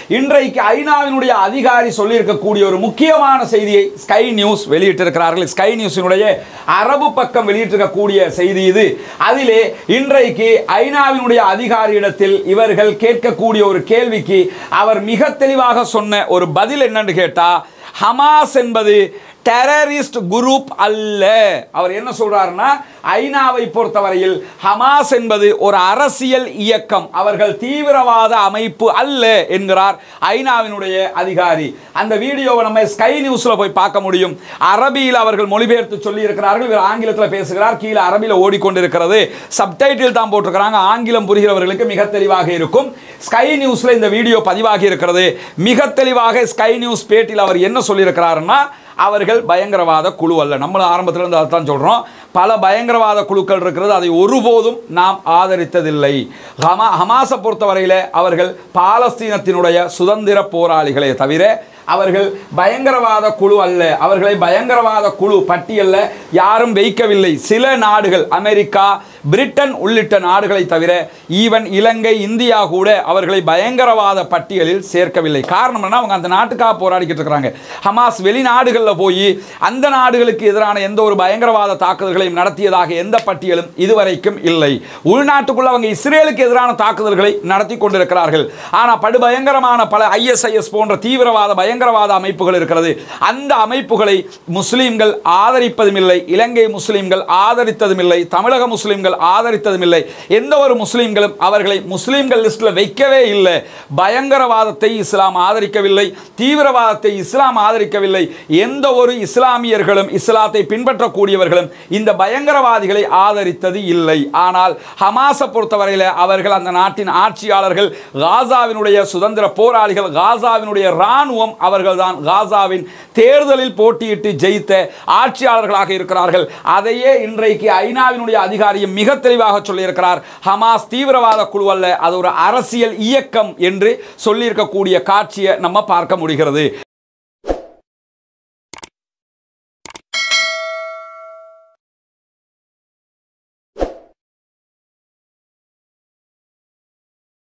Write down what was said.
இன்றைக்கு ஐநாவினுடைய அதிகாரி சொல்லியிருக்கக்கூடிய ஒரு முக்கியமான செய்தியை ஸ்கை நியூஸ் வெளியிட்டிருக்கிறார்கள் ஸ்கை நியூஸினுடைய அரபு பக்கம் வெளியிட்டிருக்கக்கூடிய செய்தி இது அதிலே இன்றைக்கு ஐநாவினுடைய அதிகாரியிடத்தில் இவர்கள் கேட்கக்கூடிய ஒரு கேள்விக்கு அவர் மிக தெளிவாக சொன்ன ஒரு பதில் என்னன்னு கேட்டா ஹமாஸ் என்பது டெரரிஸ்ட் குரூப் அல்ல அவர் என்ன சொல்றாருன்னா ஐநாவை பொறுத்தவரையில் ஹமாஸ் என்பது ஒரு அரசியல் இயக்கம் அவர்கள் தீவிரவாத அமைப்பு அல்ல என்கிறார் ஐநாவினுடைய அதிகாரி அந்த வீடியோவை நம்ம ஸ்கை நியூஸ்ல போய் பார்க்க முடியும் அரபியில் அவர்கள் மொழிபெயர்த்து சொல்லி இருக்கிறார்கள் இவர் ஆங்கிலத்தில் பேசுகிறார் கீழே அரபியில் ஓடிக்கொண்டிருக்கிறது சப்டைட்டில் தான் போட்டிருக்கிறாங்க ஆங்கிலம் புரிகிறவர்களுக்கு மிக தெளிவாக இருக்கும் ஸ்கை நியூஸ்ல இந்த வீடியோ பதிவாகி இருக்கிறது மிக தெளிவாக ஸ்கை நியூஸ் பேட்டியில் அவர் என்ன சொல்லியிருக்கிறாருன்னா அவர்கள் பயங்கரவாத குழு அல்ல நம்மளும் ஆரம்பத்தில் இருந்து அதைத்தான் சொல்கிறோம் பல பயங்கரவாத குழுக்கள் இருக்கிறது அதை ஒருபோதும் நாம் ஆதரித்ததில்லை ஹமா ஹமாஸை பொறுத்தவரையில் அவர்கள் பாலஸ்தீனத்தினுடைய சுதந்திர போராளிகளே தவிர அவர்கள் பயங்கரவாத குழு அல்ல அவர்களை பயங்கரவாத குழு பட்டியல்ல யாரும் வைக்கவில்லை சில நாடுகள் அமெரிக்கா பிரிட்டன் உள்ளிட்ட நாடுகளை தவிர ஈவன் இலங்கை இந்தியா கூட அவர்களை பயங்கரவாத பட்டியலில் சேர்க்கவில்லை காரணம் என்ன அவங்க அந்த நாட்டுக்காக போராடிக்கிட்டு இருக்கிறாங்க ஹமாஸ் வெளிநாடுகளில் போய் அந்த நாடுகளுக்கு எதிரான எந்த ஒரு பயங்கரவாத தாக்குதல்களையும் நடத்தியதாக எந்த பட்டியலும் இதுவரைக்கும் இல்லை உள்நாட்டுக்குள்ள அவங்க இஸ்ரேலுக்கு எதிரான தாக்குதல்களை நடத்தி கொண்டிருக்கிறார்கள் ஆனால் படுபயங்கரமான பல ஐஎஸ்ஐஎஸ் போன்ற தீவிரவாத பயங்கரவாத அமைப்புகள் இருக்கிறது அந்த அமைப்புகளை முஸ்லீம்கள் ஆதரிப்பதும் இல்லை இலங்கை முஸ்லீம்கள் ஆதரித்ததும் இல்லை தமிழக முஸ்லீம்கள் ஆதரித்ததும் இல்லை எந்த ஒரு முஸ்லீம்களும் அவர்களை முஸ்லீம்கள் லிஸ்ட்டில் வைக்கவே இல்லை பயங்கரவாதத்தை இஸ்லாம் ஆதரிக்கவில்லை தீவிரவாதத்தை இஸ்லாம் ஆதரிக்கவில்லை எந்த ஒரு இஸ்லாமியர்களும் இஸ்லாத்தை பின்பற்றக்கூடியவர்களும் இந்த பயங்கரவாதிகளை ஆதரித்தது இல்லை ஆனால் ஹமாஸை பொறுத்தவரையில் அவர்கள் அந்த நாட்டின் ஆட்சியாளர்கள் காசாவினுடைய சுதந்திர போராளிகள் காசாவினுடைய இராணுவம் அவர்கள்தான் காசாவின் தேர்தலில் போட்டியிட்டு ஜெயித்த ஆட்சியாளர்களாக இருக்கிறார்கள் அதையே இன்றைக்கு ஐநாவினுடைய அதிகாரியும் மிக தெளிவாக சொல்லியிருக்கிறார் ஹமாஸ் தீவிரவாத குழு அல்ல அது ஒரு அரசியல் இயக்கம் என்று சொல்லியிருக்கக்கூடிய காட்சியை நம்ம பார்க்க முடிகிறது